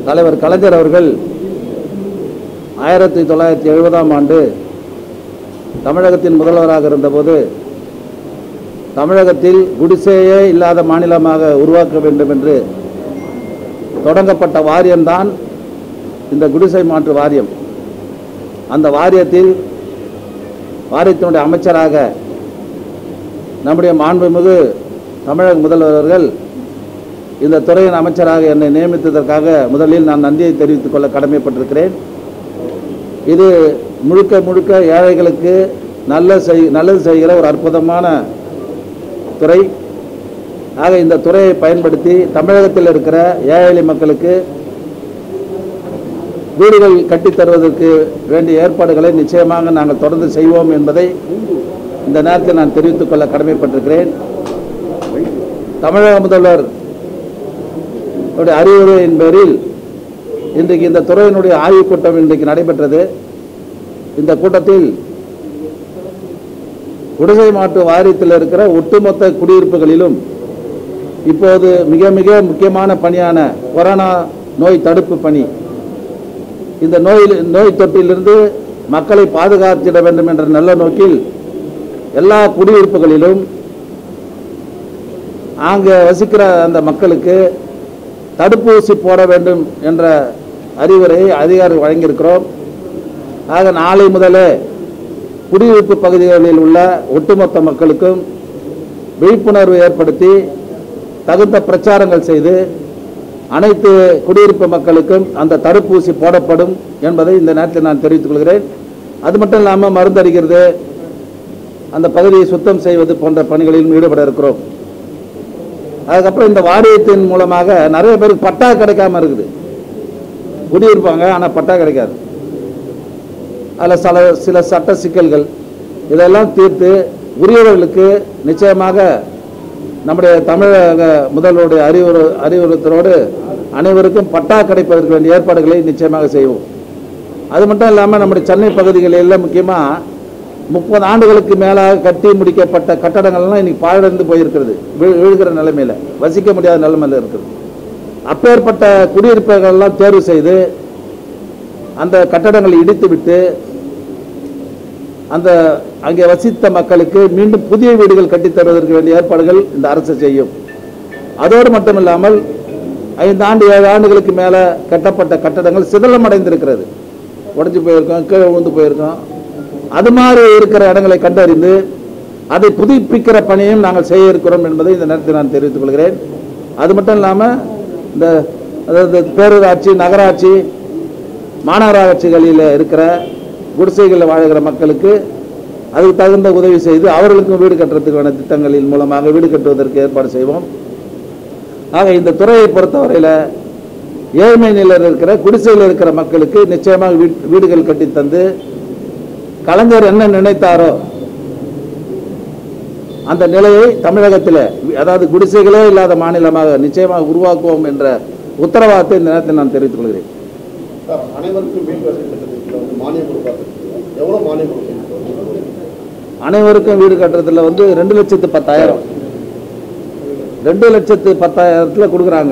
தலைவர் கலைஞர் அவர்கள் ஆயிரத்தி தொள்ளாயிரத்தி எழுபதாம் ஆண்டு தமிழகத்தின் முதல்வராக இருந்தபோது தமிழகத்தில் குடிசையே இல்லாத மாநிலமாக உருவாக்க வேண்டும் என்று தொடங்கப்பட்ட வாரியம்தான் இந்த குடிசை மாற்று வாரியம் அந்த வாரியத்தில் வாரியத்தினுடைய அமைச்சராக நம்முடைய மாண்புமிகு தமிழக முதல்வர் அவர்கள் இந்த துறையின் அமைச்சராக என்னை நியமித்ததற்காக முதலில் நான் நன்றியை தெரிவித்துக் கொள்ள கடமைப்பட்டிருக்கிறேன் இது முழுக்க முழுக்க ஏழைகளுக்கு நல்ல செய் நல்லது செய்கிற ஒரு அற்புதமான துறை ஆக இந்த துறையை பயன்படுத்தி தமிழகத்தில் இருக்கிற ஏழை மக்களுக்கு வீடுகள் கட்டித் தருவதற்கு வேண்டிய ஏற்பாடுகளை நிச்சயமாக நாங்கள் தொடர்ந்து செய்வோம் என்பதை இந்த நேரத்தில் நான் தெரிவித்துக் கொள்ள கடமைப்பட்டிருக்கிறேன் தமிழக முதல்வர் உடைய அறிவுரையின் பேரில் இன்றைக்கு இந்த துறையினுடைய ஆய்வுக் கூட்டம் இன்றைக்கு நடைபெற்றது இந்த கூட்டத்தில் குடிசை மாற்று வாரியத்தில் இருக்கிற ஒட்டுமொத்த குடியிருப்புகளிலும் இப்போது மிக மிக முக்கியமான பணியான கொரோனா நோய் தடுப்பு பணி இந்த நோயில் நோய் தொற்றிலிருந்து மக்களை பாதுகாத்திட வேண்டும் என்ற நல்ல நோக்கில் எல்லா குடியிருப்புகளிலும் அங்கே வசிக்கிற அந்த மக்களுக்கு தடுப்பூசி போட வேண்டும் என்ற அறிவுரையை அதிகாரிகள் வழங்கியிருக்கிறோம் ஆக நாளை முதலே குடியிருப்பு பகுதிகளில் உள்ள ஒட்டுமொத்த மக்களுக்கும் விழிப்புணர்வு ஏற்படுத்தி தகுந்த பிரச்சாரங்கள் செய்து அனைத்து குடியிருப்பு மக்களுக்கும் அந்த தடுப்பூசி போடப்படும் என்பதை இந்த நேரத்தில் நான் தெரிவித்துக் கொள்கிறேன் அது மட்டும் இல்லாமல் மருந்தடிக்கிறது அந்த பகுதியை சுத்தம் செய்வது போன்ற பணிகளிலும் ஈடுபட இருக்கிறோம் அதுக்கப்புறம் இந்த வாரியத்தின் மூலமாக நிறைய பேருக்கு பட்டா கிடைக்காம இருக்குது குடியிருப்பாங்க ஆனால் பட்டா கிடைக்காது அதில் சில சில சட்ட சிக்கல்கள் இதெல்லாம் தீர்த்து உரியவர்களுக்கு நிச்சயமாக நம்முடைய தமிழக முதல்வருடைய அறிவுறு அறிவுறுத்தலோடு அனைவருக்கும் பட்டா கிடைப்பதற்கு வேண்டிய ஏற்பாடுகளை நிச்சயமாக செய்வோம் அது மட்டும் இல்லாமல் நம்முடைய சென்னை பகுதிகளில் முக்கியமாக முப்பது ஆண்டுகளுக்கு மேலாக கட்டி முடிக்கப்பட்ட கட்டடங்கள்லாம் இன்னைக்கு பாழடைந்து போயிருக்கிறது வீழ்- வீழ்கிற நிலைமையில வசிக்க முடியாத நிலைமையில இருக்குது அப்பேற்பட்ட குடியிருப்புகள்லாம் தேர்வு செய்து அந்த கட்டடங்களை இடித்துவிட்டு அந்த அங்கே வசித்த மக்களுக்கு மீண்டும் புதிய வீடுகள் கட்டித் தருவதற்கு வேண்டிய ஏற்பாடுகள் இந்த அரசு செய்யும் அதோடு மட்டுமில்லாமல் ஐந்து ஆண்டு ஏழு ஆண்டுகளுக்கு மேலே கட்டப்பட்ட கட்டடங்கள் சிதலம் அடைந்திருக்கிறது உடைஞ்சு போயிருக்கோம் கீழே விழுந்து போயிருக்கோம் அது மாதிரி இருக்கிற இடங்களை கண்டறிந்து அதை புதுப்பிக்கிற பணியையும் நாங்கள் செய்ய இருக்கிறோம் என்பதை இந்த நேரத்தில் நான் தெரிவித்துக் கொள்கிறேன் அது மட்டும் இல்லாமல் இந்த அதாவது பேரூராட்சி நகராட்சி மாநகராட்சிகளில் இருக்கிற குடிசைகளில் வாழ்கிற மக்களுக்கு அதுக்கு தகுந்த உதவி செய்து அவர்களுக்கும் வீடு கட்டுறதுக்கான திட்டங்களின் மூலமாக வீடு கட்டுவதற்கு ஏற்பாடு செய்வோம் ஆக இந்த துறையை பொறுத்தவரையில் ஏழ்மை நிலையில் இருக்கிற குடிசையில் இருக்கிற மக்களுக்கு நிச்சயமாக வீட்- வீடுகள் கட்டித் தந்து கலைஞர் என்ன நினைத்தாரோ அந்த நிலையை தமிழகத்தில் அதாவது குடிசைகளே இல்லாத மாநிலமாக நிச்சயமாக உருவாக்குவோம் என்ற உத்தரவாதத்தை இந்த நேரத்தில் நான் தெரிவித்துக் கொள்கிறேன் சார் அனைவருக்கும் வீட்டு வசதி திட்டத்தில் வந்து மானியம் கொடுப்பாங்க எவ்வளோ மானியம் கொடுப்பீங்க அனைவருக்கும் வீடு கட்டுறதுல வந்து ரெண்டு லட்சத்து பத்தாயிரம் ரெண்டு லட்சத்து பத்தாயிரத்துல கொடுக்குறாங்க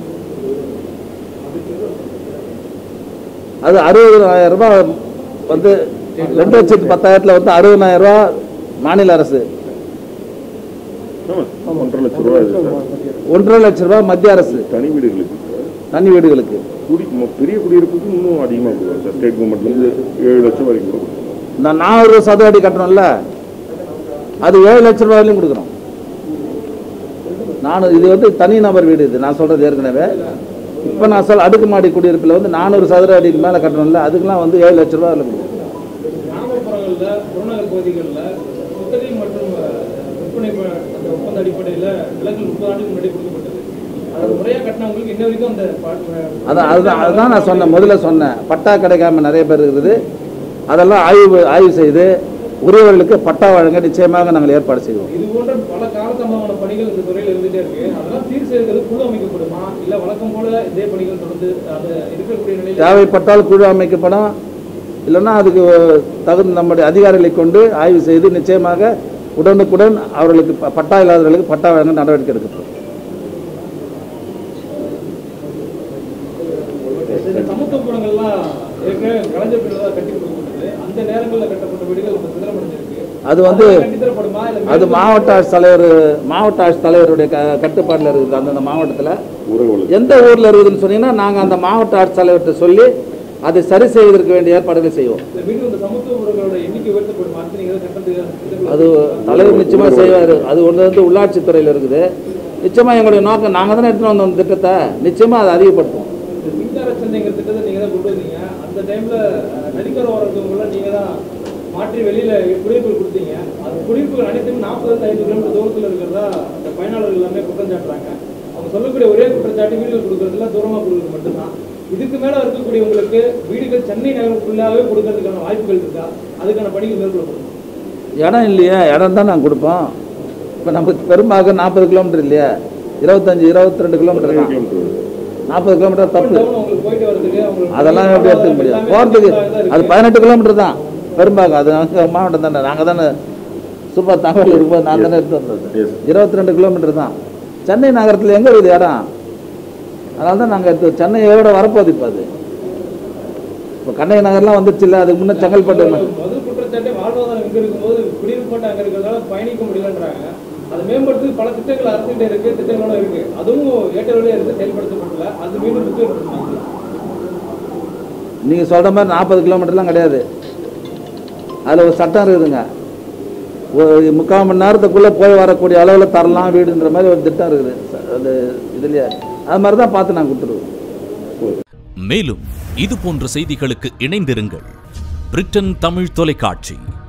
அது அறுபதாயிரம் ரூபாய் வந்து ரெண்டு லட்சத்து பத்தாயிரத்துல வந்து அறுபதாயிரம் ரூபாய் மாநில அரசு ஒன்றரை லட்சம் ரூபாய் இது சார் ஒன்றரை லட்சம் ரூபாய் மத்திய அரசு தனி வீடுகளுக்கு சார் தனி வீடுகளுக்கு குடி ம- பெரிய குடியிருப்புக்கு இன்னும் அதிகமாக கொடுக்குறோம் சார் ஸ்டேட் கவர்மெண்ட்லேருந்து ஏழு லட்சம் வரைக்கும் கொடுக்குறோம் இந்த நானூறு சதுர அடி கட்டணும்ல அது ஏழு லட்சம் ரூபாயிலையும் கொடுக்குறோம் நான் இது வந்து தனி நபர் வீடு இது நான் சொல்றது ஏற்கனவே இப்போ நான் சொல்ல அடுக்குமாடி குடியிருப்பில் வந்து நானூறு சதுர அடிக்கு மேலே கட்டணும்ல அதுக்கெல்லாம் வந்து ஏழு லட்ச ரூபாயில் கொடுக்குறோம் கிராமப்புறங்களில் புறநகர் பகுதிகளில் குத்தகை மற்றும் அஹ், விற்பனை ப- அந்த ஒப்பந்த அடிப்படையில் விலங்குகள் முப்பது ஆண்டுக்கு முன்னாடி கொடுக்கப்பட்டது அது முறையாக கட்டினவங்களுக்கு இன்ன வரைக்கும் அந்த பா- அதான் அதுதான் அதுதான் நான் சொன்னேன் முதல்ல சொன்னேன் பட்டா கிடைக்காம நிறைய பேர் இருக்குது அதெல்லாம் ஆய்வு ஆய்வு செய்து உரியவர்களுக்கு பட்டா வழங்க நிச்சயமாக நாங்கள் ஏற்பாடு செய்வோம் இது போன்ற பல காலசம்பவமான பணிகள் இந்த துறையில் இருந்துட்டே இருக்கு அதெல்லாம் சீர் செய்யறது குழு அமைக்கப்படுமா இல்ல வழக்கம் போல இதே பணிகள் தொடர்ந்து அது இருக்கக்கூடிய நிலையில் தேவைப்பட்டால் குழு அமைக்கப்படும் இல்லைன்னா அதுக்கு தகுந்த நம்முடைய அதிகாரிகளை கொண்டு ஆய்வு செய்து நிச்சயமாக உடனுக்குடன் அவர்களுக்கு ப- பட்டா இல்லாதவர்களுக்கு பட்டா வழங்க நடவடிக்கை எடுக்கப்படும் அது வந்து கண்டித்தரப்படுமா இல்ல அது மாவட்ட ஆட்சித்தலைவர் மாவட்ட ஆட்சித்தலைவருடைய க கட்டுப்பாட்டில் இருக்குது அந்தந்த மாவட்டத்தில் ஊரக வளர்ச்சி எந்த ஊரில் இருக்குதுன்னு சொன்னீங்கன்னா நாங்கள் அந்த மாவட்ட ஆட்சித்தலைவர்கிட்ட சொல்லி அதை சரி செய்வதற்கு வேண்டிய ஏற்பாடுகள் செய்வோம் இந்த மீண்டும் இந்த சமத்துவ முறைகளோட எண்ணிக்கை உயர்த்தப்படுமா அடுத்து நீங்க ஏதாவது சட்டத்துக்கு அது தலைவர் நிச்சயமாக செய்வார் அது ஒன்று வந்து உள்ளாட்சித்துறையில் இருக்குது நிச்சயமாக எங்களுடைய நோக்கம் நாங்கள் தானே எடுத்துகிட்டு வந்தோம் அந்த திட்டத்தை நிச்சயமாக அதை அதிகப்படுத்தும் இந்த மின்சார சந்தைங்கிற திட்டத்தை நீங்க தான் கொண்டு வந்தீங்க அந்த டைம்ல நதிக்கரை ஓரத்துக்குள்ள நீங்க தான் மாற்றி வெளியில குடியிருப்புகள் கொடுத்தீங்க அந்த குடியிருப்புகள் அனைத்தும் நாற்பது ஐந்து கிலோமீட்டர் தூரத்துல இருக்கிறதா அந்த பயனாளர்கள் எல்லாமே குற்றம் சாட்டுறாங்க அவங்க சொல்லக்கூடிய ஒரே குற்றச்சாட்டு வீடுகள் கொடுக்கறதுல தூரமா கொடுக்கறது மட்டும்தான் இதுக்கு மேல இருக்கக்கூடிய உங்களுக்கு வீடுகள் சென்னை நகருக்குள்ளாவே கொடுக்கறதுக்கான வாய்ப்புகள் இருக்கா அதுக்கான பணிகள் மேற்கொள்ளப்படும் இடம் இல்லையே இடம் தான் நாங்கள் கொடுப்போம் இப்போ நமக்கு பெரும்பாக நாற்பது கிலோமீட்டர் இல்லையா இருபத்தஞ்சி இருபத்தி ரெண்டு கிலோமீட்டர் தான் கிலோமீட்டர் நாற்பது கிலோமீட்டர் தப்பு டவுன் உங்களுக்கு போயிட்டு வரதுக்கு அவங்களுக்கு அதெல்லாம் எப்படி எடுத்துக்க முடியாது போகிறதுக்கு அது பதினெட்டு கிலோமீட்டர் தான் பெரும்பாகம் அது நாங்கள் மாவட்டம் தானே நாங்கள் தானே சூப்பர் தகவல் இருக்கும்போது நான் தானே எடுத்து வந்தது Yes. இருபத்தி ரெண்டு கிலோமீட்டர் தான் சென்னை நகரத்தில் எங்கே இருக்குது இடம் அதனால தான் நாங்கள் எடுத்து சென்னையோட வரப்போகுது இப்போ அது இப்போ கண்ணகி நகர்லாம் வந்துருச்சு இல்லை அதுக்கு முன்னே செங்கல்பட்டு முதல் குற்றச்சாட்டே வாழ்வாதாரம் இங்க இருக்கும்போது குடியிருப்பு மட்டும் அங்க இருக்கிறதால பயணிக்க முடியலன்றாங்க அதை மேம்படுத்தி பல திட்டங்கள் அரசுகிட்ட இருக்கு திட்டங்களோட இருக்கு அதுவும் ஏற்றவர்களே இருக்கு செயல்படுத்தப்படல அது மீண்டும் முக்கியம் நீங்கள் சொல்கிற மாதிரி நாற்பது கிலோமீட்டர்லாம் கிடையாது அதில் ஒரு சட்டம் இருக்குதுங்க ஒரு முக்கால் மணி நேரத்துக்குள்ளே போய் வரக்கூடிய அளவில் தரலாம் வீடுன்ற மாதிரி ஒரு திட்டம் இருக்குது ச- அது இதுலையே அது மாதிரி தான் பார்த்து நான் கொடுத்துருவோம் மேலும் இது போன்ற செய்திகளுக்கு இணைந்திருங்கள் பிரிட்டன் தமிழ் தொலைக்காட்சி